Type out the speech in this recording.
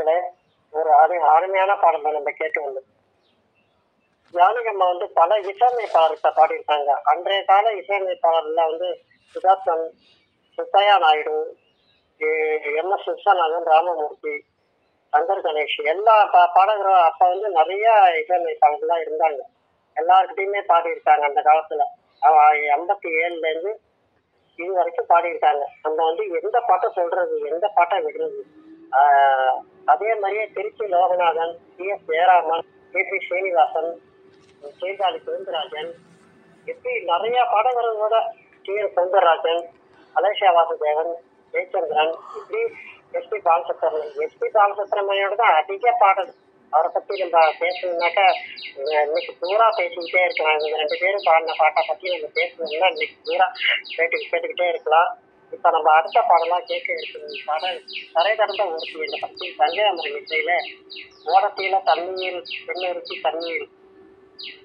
நேர்களே ஒரு அரு அருமையான பாடல் தான் நம்ம கேட்டு வந்தோம் ஜானகம்மா வந்து பல இசையமைப்பாளர்கிட்ட பாடியிருக்காங்க அன்றைய கால இசையமைப்பாளர்ல வந்து சுதாசன் சுப்பையா நாயுடு எம் எஸ் விஸ்வநாதன் ராமமூர்த்தி சங்கர் கணேஷ் எல்லா பா பாடகரும் அப்ப வந்து நிறைய இசையமைப்பாளர்கள்லாம் இருந்தாங்க எல்லாருக்கிட்டையுமே பாடியிருக்காங்க அந்த காலத்துல எண்பத்தி ஏழுல இருந்து இது வரைக்கும் பாடியிருக்காங்க நம்ம வந்து எந்த பாட்டை சொல்றது எந்த பாட்டை விடுறது ஆஹ் அதே மாதிரியே Tiruchi Loganathan T S Jayaraman K B Srinivasan Sirkazhi Sundararajan இப்படி நிறைய பாடகர்களோட டி எஸ் சௌந்தரராஜன் அலேஷியா வாசுதேவன் ஜெயச்சந்திரன் இப்படி எஸ்பி பாலசுப்ரமணியன் எஸ்பி பாலசுப்ரமணியோட தான் அதிக பாடல் அவரை பத்தி நம்ம பேசணும்னாக்கா அஹ் இன்னைக்கு பூரா பேசிக்கிட்டே இருக்கலாம் இவங்க ரெண்டு பேரும் பாடின பாட்டை பத்தி நம்ம பேசணும்னா இன்னைக்கு பூரா கேட்டு கேட்டுக்கிட்டே இருக்கலாம் இப்ப நம்ம அடுத்த பாடலாம் கேட்க இருக்கிற பாடல் கரை கடந்த ஊர்த்தி என்ற பத்தி சஞ்சய் அமரன் இசையில ஓரத்தில தண்ணீர் பெண்ணிறுத்தி தண்ணீர்